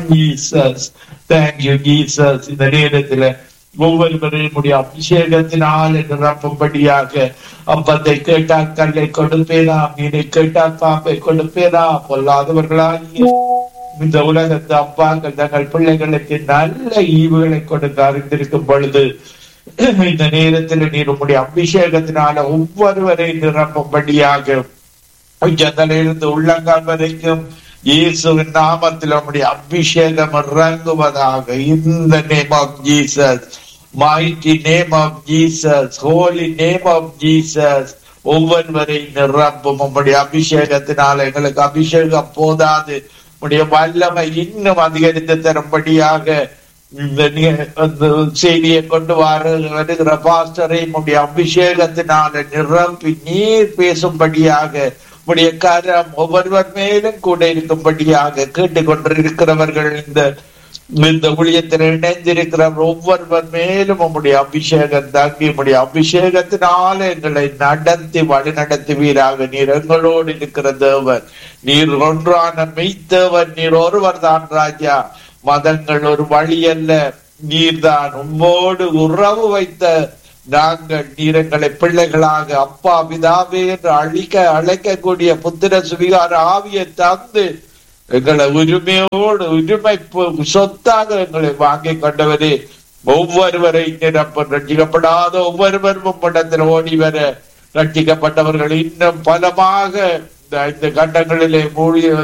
Jesus thank you Jesus இந்த நேரத்துல ஒவ்வொருவரையும் உடைய அபிஷேகத்தினால் நிரப்பும்படியாக அப்பத்தை கேட்டால் கல்லை கொடுப்பேனா மீனை கேட்டால் பாம்பை கொடுப்பேனா பொல்லாதவர்களாகிய இந்த உலகத்து அப்பாக்கள் தங்கள் பிள்ளைகளுக்கு நல்ல ஈவுகளை கொடுக்க அறிந்திருக்கும் பொழுது இந்த நேரத்தில் நீர் உம்முடைய அபிஷேகத்தினால ஒவ்வொருவரையும் நிரப்பும்படியாக உச்சந்தலிருந்து உள்ளங்கால் வரைக்கும் இயேசுவின் நாமத்தில் உம்முடைய அபிஷேகம் இறங்குவதாக இந்த name of Jesus mighty name of Jesus holy name of Jesus ஒவ்வொருவரை நிரப்பும் உம்முடைய அபிஷேகத்தினால் எங்களுக்கு அபிஷேகம் போதாது உம்முடைய வல்லமை இன்னும் அதிகரித்து தரும்படியாக இந்த நி- அந்த செய்தியை கொண்டு வர வருகிற பாஸ்டரை உடைய அபிஷேகத்தினால நிரப்பி நீர் பேசும்படியாக உடைய கரம் ஒவ்வொருவர் மேலும் கூட இருக்கும்படியாக கேட்டுக்கொண்டிருக்கிறவர்கள் இந்த இந்த ஊழியத்தில் இணைந்திருக்கிற ஒவ்வொருவர் மேலும் உம்முடைய அபிஷேகம் தாங்கி உம்முடைய அபிஷேகத்தினால எங்களை நடத்தி வழி நடத்துவீராக நீர் எங்களோடு இருக்கிற தேவன் நீர் ஒன்றான மெய்த்தேவன் நீர் ஒருவர் தான் ராஜா மதங்கள் ஒரு வழி அல்ல நீர்தான் உம்மோடு உறவு வைத்த நாங்கள் நீர் எங்களை பிள்ளைகளாக அப்பா பிதாவே என்று அழிக்க அழைக்கக்கூடிய புத்திர சுவிகார ஆவியை தந்து எங்களை உரிமையோடு உரிமை பொ- சொத்தாக எங்களை வாங்கி கொண்டவரே ஒவ்வொருவரை நிரப்ப ரட்சிக்கப்படாத ஒவ்வொருவரும் உம்மிடத்தில் ஓடி வர ரட்சிக்கப்பட்டவர்கள் இன்னும் பலமாக இந்த இந்த கண்டங்களிலே மூழ்கி